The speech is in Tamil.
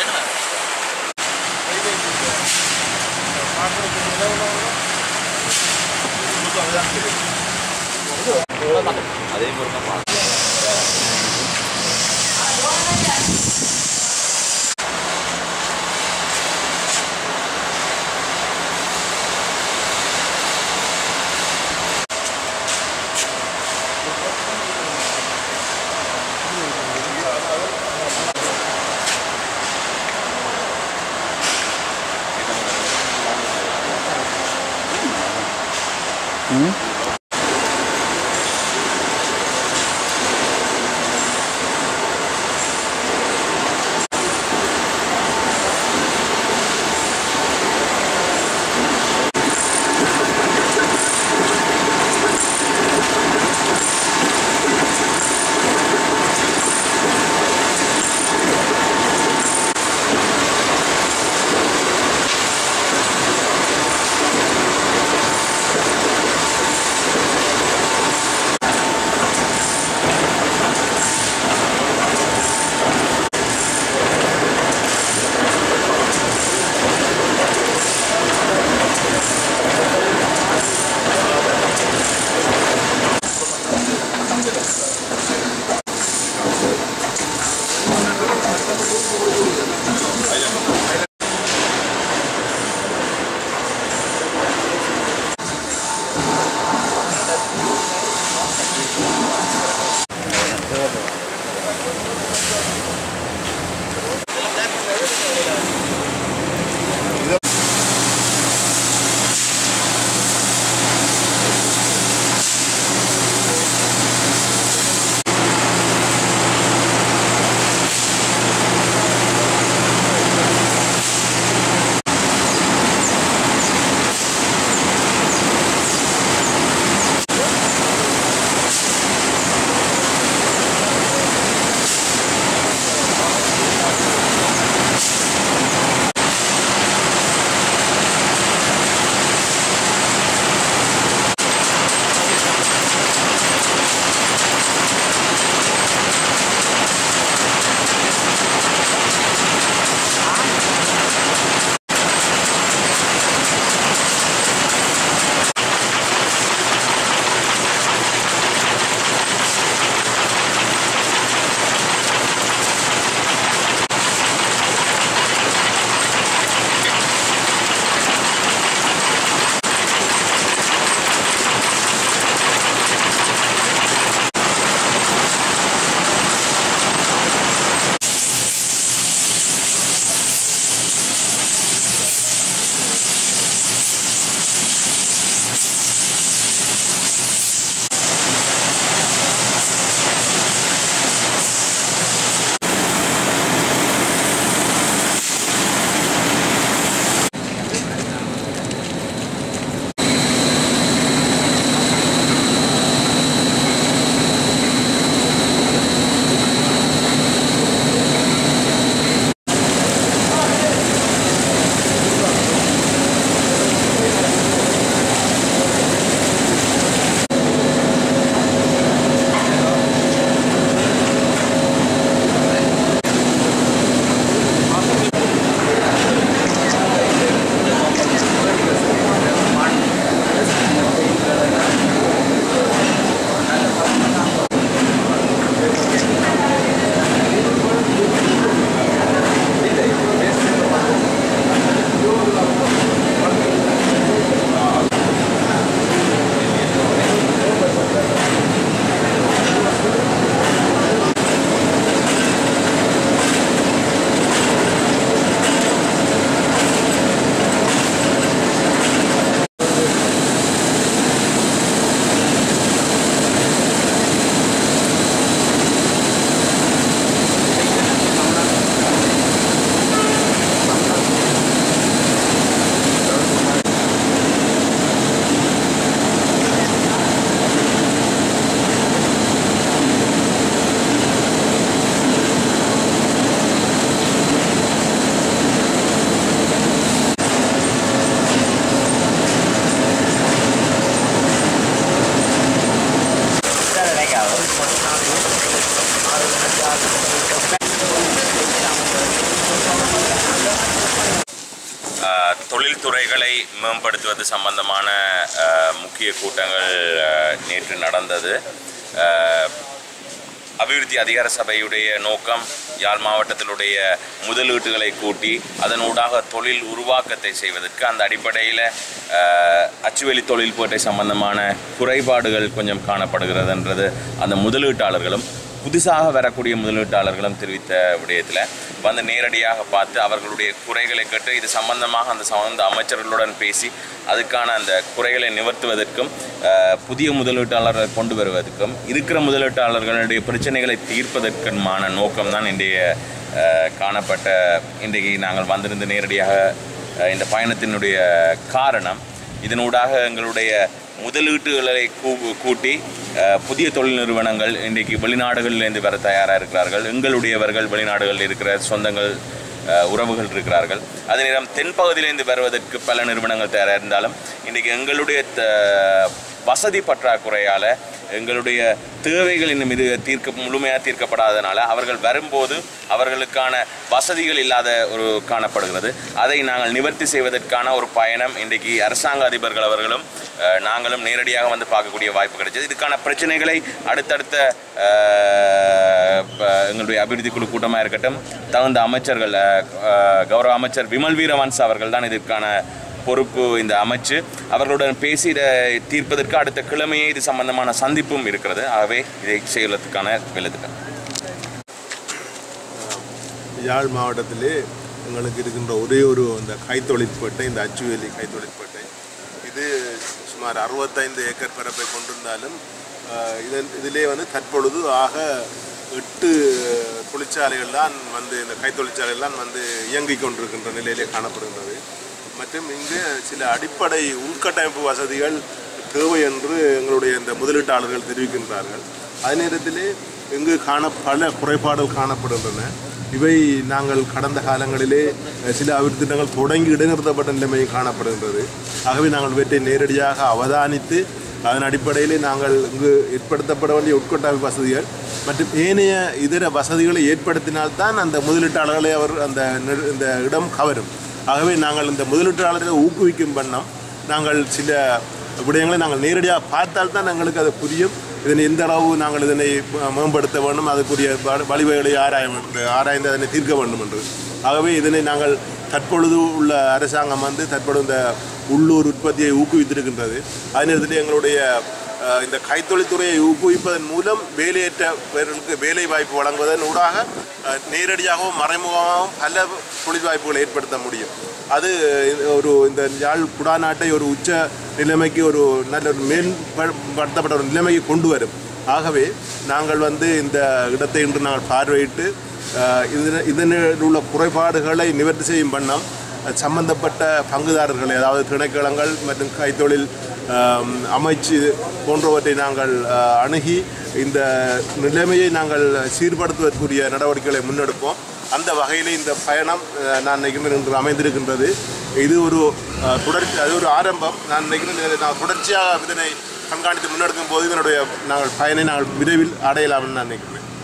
அதே மாதிரி தான் பார்க்கணும் தொழில்துறைகளை மேம்படுத்துவது சம்பந்தமான அஹ், முக்கிய கூட்டங்கள் அஹ், நேற்று நடந்தது அஹ், அபிவிருத்தி அதிகார சபையுடைய நோக்கம் யாழ் மாவட்டத்திலுடைய முதலீட்டுகளை கூட்டி அதனூடாக தொழில் உருவாக்கத்தை செய்வதற்கு அந்த அடிப்படையில் அச்சுவெளி தொழில்பேட்டை சம்பந்தமான குறைபாடுகள் கொஞ்சம் காணப்படுகிறதுன்றது அந்த முதலீட்டாளர்களும் புதுசாக வரக்கூடிய முதலீட்டாளர்களும் தெரிவித்த விடயத்தில் வந்து நேரடியாக பார்த்து அவர்களுடைய குறைகளை கேட்டு இது சம்பந்தமாக அந்த சம்பந்த அமைச்சர்களுடன் பேசி அதுக்கான அந்த குறைகளை நிவர்த்துவதற்கும் அஹ், புதிய முதலீட்டாளர்களை கொண்டு வருவதற்கும் இருக்கிற முதலீட்டாளர்களுடைய பிரச்சனைகளை தீர்ப்பதற்குமான நோக்கம்தான் இன்றைய அஹ், காணப்பட்ட இன்றைக்கு நாங்கள் வந்திருந்து நேரடியாக அஹ், இந்த பயணத்தினுடைய காரணம் இதனூடாக எங்களுடைய முதலீட்டுகளை கூ- கூட்டி அஹ், புதிய தொழில் நிறுவனங்கள் இன்றைக்கு வெளிநாடுகளிலிருந்து வர தயாராக இருக்கிறார்கள் எங்களுடையவர்கள் வெளிநாடுகளில் இருக்கிற சொந்தங்கள் அஹ், உறவுகள் இருக்கிறார்கள் அதே நேரம் தென்பகுதியிலிருந்து வருவதற்கு பல நிறுவனங்கள் தயாராக இருந்தாலும் இன்றைக்கு எங்களுடைய த- வசதி பற்றாக்குறையால் எங்களுடைய தேவைகள் இன்னும் இது தீர்க்க முழுமையாக தீர்க்கப்படாதனால அவர்கள் வரும்போது அவர்களுக்கான வசதிகள் இல்லாத ஒரு காணப்படுகிறது அதை நாங்கள் நிவர்த்தி செய்வதற்கான ஒரு பயணம் இன்றைக்கு அரசாங்க அதிபர்கள் அவர்களும் அஹ், நாங்களும் நேரடியாக வந்து பார்க்கக்கூடிய வாய்ப்பு கிடைச்சது இதுக்கான பிரச்சனைகளை அடுத்தடுத்த அஹ், ப- எங்களுடைய அபிவிருத்தி குழு கூட்டமாக இருக்கட்டும் தகுந்த அமைச்சர்கள் அஹ், அஹ், கௌரவ அமைச்சர் விமல் வீரவன்ஸ் அவர்கள் தான் இதற்கான பொறுப்பு இந்த அமைச்சு அவர்களுடன் பேசி இதை தீர்ப்பதற்கு அடுத்த கிழமையே இது சம்பந்தமான சந்திப்பும் இருக்கிறது ஆகவே இதை செய்வதற்கான வெள்ளத்துக்கு யாழ் மாவட்டத்திலே எங்களுக்கு இருக்கின்ற ஒரே ஒரு இந்த கைத்தொழிற்பேட்டை இந்த அச்சுவேலி கைத்தொழிற்பேட்டை இது சுமார் அறுபத்தைந்து ஏக்கர் பரப்பை கொண்டிருந்தாலும் ஆஹ், இதன் இதிலே வந்து தற்பொழுது ஆக எட்டு தொழிற்சாலைகள் தான் வந்து இந்த கைத்தொழிற்சாலைகள் தான் வந்து இயங்கிக் கொண்டிருக்கின்ற நிலையிலே காணப்படுகின்றது மற்றும் இங்கு சில அடிப்படை உள்கட்டமைப்பு வசதிகள் தேவை என்று எங்களுடைய இந்த முதலீட்டாளர்கள் தெரிவிக்கின்றார்கள் அதே நேரத்திலே இங்கு காண பல குறைபாடுகள் காணப்படுகின்றன இவை நாங்கள் கடந்த காலங்களிலே அஹ், சில அபிவிருத்தி திட்டங்கள் தொடங்கி இடைநிறுத்தப்பட்ட நிலைமையும் காணப்படுகின்றது ஆகவே நாங்கள் இவற்றை நேரடியாக அவதானித்து அதன் அடிப்படையிலே நாங்கள் இங்கு ஏற்படுத்தப்பட வேண்டிய உட்கட்டமைப்பு வசதிகள் மற்றும் ஏனைய இதர வசதிகளை ஏற்படுத்தினால்தான் அந்த முதலீட்டாளர்களை அவர் அந்த நெ- இந்த இடம் கவரும் ஆகவே நாங்கள் இந்த முதலீட்டாளர்களை ஊக்குவிக்கும் வண்ணம் நாங்கள் சில விடயங்களை நாங்கள் நேரடியாக பார்த்தால் தான் எங்களுக்கு அது புரியும் இதனை எந்த அளவு நாங்கள் இதனை ம- மேம்படுத்த வேண்டும் அதுக்குரிய வ- வழிவகைகளை ஆராய வேண்டும் ஆராய்ந்து அதனை தீர்க்க வேண்டும் என்று ஆகவே இதனை நாங்கள் தற்பொழுது உள்ள அரசாங்கம் வந்து தற்பொழுது இந்த உள்ளூர் உற்பத்தியை ஊக்குவித்திருக்கின்றது அதே நேரத்தில் எங்களுடைய அஹ், இந்த கைத்தொழில்துறையை ஊக்குவிப்பதன் மூலம் வேலையற்றவர்களுக்கு வேலை வாய்ப்பு வழங்குவதன் ஊடாக அஹ், நேரடியாகவும் மறைமுகமாகவும் பல தொழில் வாய்ப்புகளை ஏற்படுத்த முடியும் அது ஒரு இந்த யாழ் குடாநாட்டை ஒரு உச்ச நிலைமைக்கு ஒரு நல்ல ஒரு மேம்படுத்தப்பட்ட ஒரு நிலைமைக்கு கொண்டு வரும் ஆகவே நாங்கள் வந்து இந்த இடத்தை இன்று நாங்கள் பார்வையிட்டு அஹ், இதன இதனில் உள்ள குறைபாடுகளை நிவர்த்தி செய்யும் வண்ணம் சம்பந்தப்பட்ட பங்குதாரர்களை அதாவது திணைக்களங்கள் மற்றும் கைத்தொழில் ஆம், அமைச்சு போன்றவற்றை நாங்கள் அஹ், அணுகி இந்த நிலைமையை நாங்கள் சீர்படுத்துவதற்குரிய நடவடிக்கைகளை முன்னெடுப்போம் அந்த வகையில் இந்த பயணம் அஹ், நான் நினைக்கிறேன் இன்று அமைந்திருக்கின்றது இது ஒரு அஹ், தொடர்ச்சி அது ஒரு ஆரம்பம் நான் நினைக்கிறேன் இதை நான் தொடர்ச்சியாக இதனை கண்காணித்து முன்னெடுக்கும் போது இதனுடைய நாங்கள் பயனை நாங்கள் விரைவில் அடையலாம்னு நான் நினைக்கிறேன்